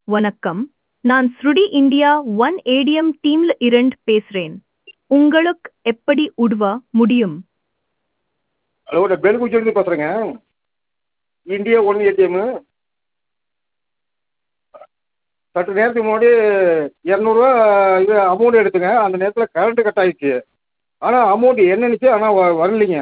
வணக்கம் நான் ஸ்ருடி இந்தியா ஒன் ஏடிஎம் டீம்ல இருந்து பேசுறேன் உங்களுக்கு எப்படி உதவ முடியும் ஹலோ நான் பெருங்குச்சியிலேருந்து பேசுகிறேங்க இந்தியா ஒன் ஏடிஎம்மு சற்று நேரத்துக்கு முன்னாடி இரநூறுவா இது அமௌண்ட் எடுத்தேங்க அந்த நேரத்தில் கரண்ட்டு கட் ஆகிடுச்சு ஆனால் அமௌண்ட் என்னன்னுச்சு ஆனால் வ வரலைங்க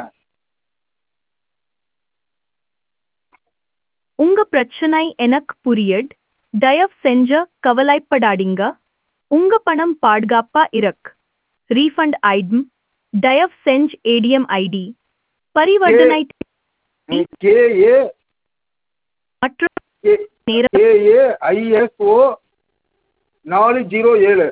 உங்க பிரச்சனை எனக்கு புரியுது தயவு செஞ்சு கவலைப்படாதீங்க உங்க பணம் பாதுகாப்பா இருக்கு ரீஃபண்ட் ஐட்டம் தயவு செஞ்சு ஏடிஎம் ஐடி பரிவர்த்தனை கேஏ மற்றும் கே நேரம் கேஏ ஐஎஸ்ஓ நாலு ஜீரோ ஏழு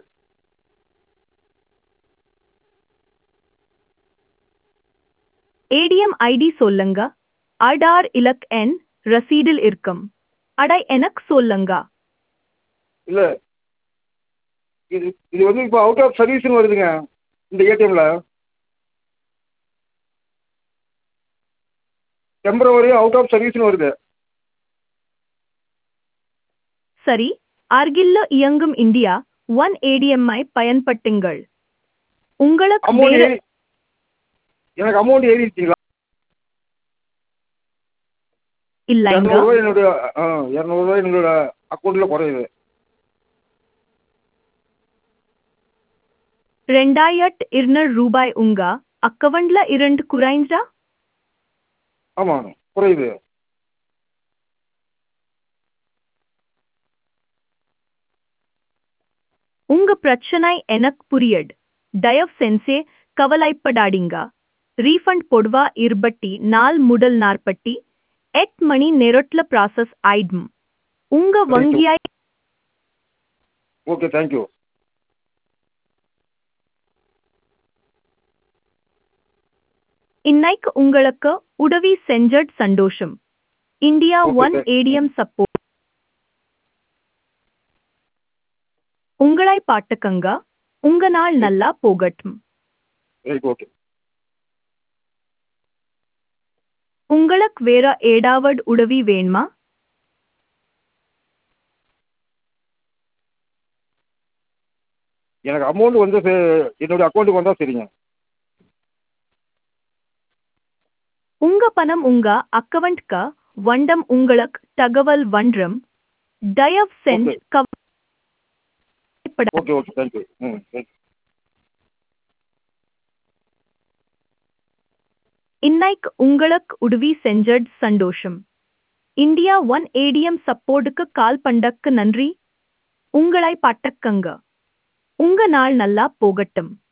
ஏடிஎம் ஐடி சொல்லுங்க ஆதார் இலக் எண் ரசீடில் இருக்கும் அடை எனக்கு சொல்லுங்க இல்லை இது இது வந்து இப்போ அவுட் ஆஃப் சர்வீஸ்னு வருதுங்க இந்த ஏடிஎம்மில் டெம்பரவரி அவுட் ஆஃப் சர்வீஸ்னு வருது சரி அருகில்ல இயங்கும் இந்தியா ஒன் ஏடிஎம்ஐ பயன்படுத்துங்கள் உங்களுக்கு அமௌண்ட் வேற ஏறி எனக்கு அமௌண்ட் ஏறிடுச்சிங்களா இல்லைங்க இரநூறுவா என்னுடைய ஆ இரநூறுவா என்னோட அக்கௌண்ட்டில் குறையுது ரெண்டாயிரத்து இருநூறு ரூபாய் உங்க அக்கவுண்ட்ல இருந்து குறைஞ்சா ஆமாம் குறையுது உங்க பிரச்சனை எனக்கு புரியுது தயவு செஞ்சு கவலைப்படாதீங்க ரீஃபண்ட் பொதுவா இருபத்தி நாள் முதல் நாற்பத்தி எட்டு மணி நேரத்துல ப்ராசஸ் ஆயிடும் உங்க வங்கியை ஓகே தேங்க்யூ இன்னைக்கு உங்களுக்கு உதவி செஞ்சட் சந்தோஷம் India Okay, one thank- ATM support உங்களை பாட்டுக்கங்க உங்க நாள் நல்லா போகட்டும் ரைட் ஓகே உங்களுக்கு வேற ஏதாவது உதவி வேணுமா எனக்கு அமௌண்ட் வந்து சே- என்னுடைய அக்கௌண்ட்டுக்கு வந்தால் சரிங்க உங்க பணம் உங்க அக்கவுண்ட்க்கு வண்டம் உங்களுக்கு தகவல் வன்றம் தயவு செஞ்சு Okay. கவலைப்பட okay okay thank you hmm thank you இன்னைக்கு உங்களுக்கு உதவி செஞ்சட் சந்தோஷம் இந்தியா ஒன் ஏடிஎம் சப்போர்ட்டுக்கு கால் பண்ணக்கு நன்றி உங்களை பாட்டக்கங்க உங்க நாள் நல்லா போகட்டும்